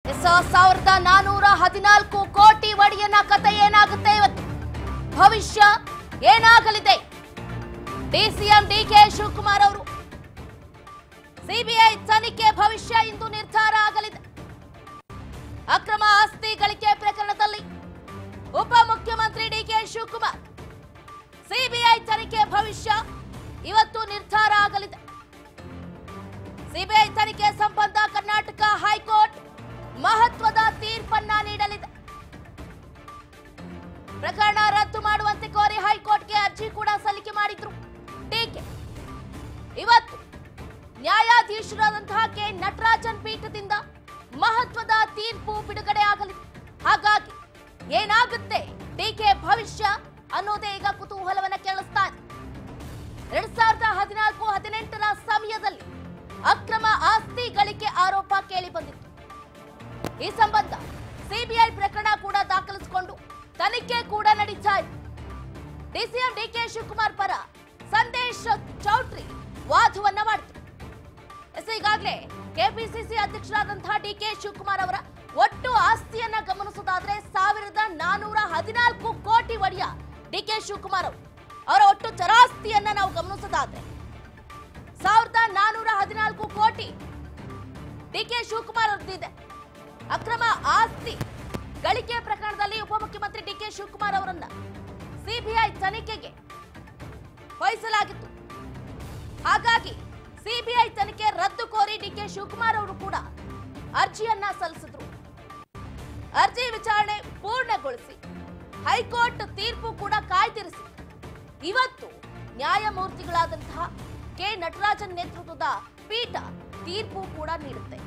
S ಸಾವಿರದ ನಾನೂರ ಹದಿನಾಲ್ಕು ಕೋಟಿ ಒಡೆಯನ ಕತೆ ಏನಾಗುತ್ತೆ ಇವತ್ತು ಭವಿಷ್ಯ ಏನಾಗಲಿದೆ ಡಿಸಿಎಂ ಡಿಕೆ ಶಿವಕುಮಾರ್ ಅವರು ಸಿಬಿಐ ತನಿಖೆ ಭವಿಷ್ಯ ಇಂದು ನಿರ್ಧಾರ ಆಗಲಿದೆ ಅಕ್ರಮ ಆಸ್ತಿ ಗಳಿಕೆ ಪ್ರಕರಣದಲ್ಲಿ ಉಪಮುಖ್ಯಮಂತ್ರಿ ಡಿಕೆ ಶಿವಕುಮಾರ್ ಸಿಬಿಐ ತನಿಖೆ ಭವಿಷ್ಯ ಇವತ್ತು ನಿರ್ಧಾರ ಆಗಲಿದೆ ಸಿಬಿಐ ತನಿಖೆ ಸಂಬಂಧ ಕರ್ನಾಟಕ ಹೈಕೋರ್ಟ್ ಮಹತ್ವದ ತೀರ್ಪನ್ನ ನೀಡಲಿದೆ ಪ್ರಕರಣ ರದ್ದು ಮಾಡುವಂತೆ ಕೋರಿ ಹೈಕೋರ್ಟ್ಗೆ ಅರ್ಜಿ ಕೂಡ ಸಲ್ಲಿಕೆ ಮಾಡಿದ್ರು ಟೀಕೆ ಇವತ್ತು ನ್ಯಾಯಾಧೀಶರಾದಂತಹ ಕೆ ನಟರಾಜನ್ ಪೀಠದಿಂದ ಮಹತ್ವದ ತೀರ್ಪು ಬಿಡುಗಡೆ ಆಗಲಿದೆ ಹಾಗಾಗಿ ಏನಾಗುತ್ತೆ ಟೀಕೆ ಭವಿಷ್ಯ ಅನ್ನೋದೇ ಈಗ ಕುತೂಹಲವನ್ನ ಕೇಳಿಸ್ತಾ ಇದೆ ಎರಡ್ ಸಾವಿರದ ಹದಿನಾಲ್ಕು ಹದಿನೆಂಟರ ಸಮಯದಲ್ಲಿ ಅಕ್ರಮ ಆಸ್ತಿ ಗಳಿಕೆ ಆರೋಪ ಕೇಳಿ ಬಂದಿತ್ತು ಈ ಸಂಬಂಧ ಸಿಬಿಐ ಪ್ರಕರಣ ಕೂಡ ದಾಖಲಿಸಿಕೊಂಡು ತನಿಖೆ ಕೂಡ ನಡೀತಾ ಇದೆ ಡಿಸಿಎಂ ಡಿಕೆ ಶಿವಕುಮಾರ್ ಪರ ಸಂದೇಶ್ ಚೌಟ್ರಿ ವಾದವನ್ನ ಮಾಡಿದ್ರು ಎಸ್ ಈಗಾಗಲೇ ಕೆಪಿಸಿಸಿ ಅಧ್ಯಕ್ಷರಾದಂತಹ ಡಿಕೆ ಶಿವಕುಮಾರ್ ಅವರ ಒಟ್ಟು ಆಸ್ತಿಯನ್ನ ಗಮನಿಸೋದಾದ್ರೆ ಸಾವಿರದ ನಾನೂರ ಹದಿನಾಲ್ಕು ಕೋಟಿ ಒಡೆಯ ಡಿಕೆ ಶಿವಕುಮಾರ್ ಅವರು ಅವರ ಒಟ್ಟು ಚರಾಸ್ತಿಯನ್ನ ನಾವು ಗಮನಿಸೋದಾದ್ರೆ ಸಾವಿರದ ನಾನೂರ ಹದಿನಾಲ್ಕು ಕೋಟಿ ಡಿಕೆ ಶಿವಕುಮಾರ್ ಅವ್ರದ್ದಿದೆ ಅಕ್ರಮ ಆಸ್ತಿ ಗಳಿಕೆ ಪ್ರಕರಣದಲ್ಲಿ ಉಪಮುಖ್ಯಮಂತ್ರಿ ಡಿಕೆ ಶಿವಕುಮಾರ್ ಅವರನ್ನ ಸಿಬಿಐ ತನಿಖೆಗೆ ವಹಿಸಲಾಗಿತ್ತು ಹಾಗಾಗಿ ಸಿಬಿಐ ತನಿಖೆ ರದ್ದು ಕೋರಿ ಡಿಕೆ ಶಿವಕುಮಾರ್ ಅವರು ಕೂಡ ಅರ್ಜಿಯನ್ನ ಸಲ್ಲಿಸಿದ್ರು ಅರ್ಜಿ ವಿಚಾರಣೆ ಪೂರ್ಣಗೊಳಿಸಿ ಹೈಕೋರ್ಟ್ ತೀರ್ಪು ಕೂಡ ಕಾಯ್ದಿರಿಸಿ ಇವತ್ತು ನ್ಯಾಯಮೂರ್ತಿಗಳಾದಂತಹ ಕೆ ನಟರಾಜನ್ ನೇತೃತ್ವದ ಪೀಠ ತೀರ್ಪು ಕೂಡ ನೀಡುತ್ತೆ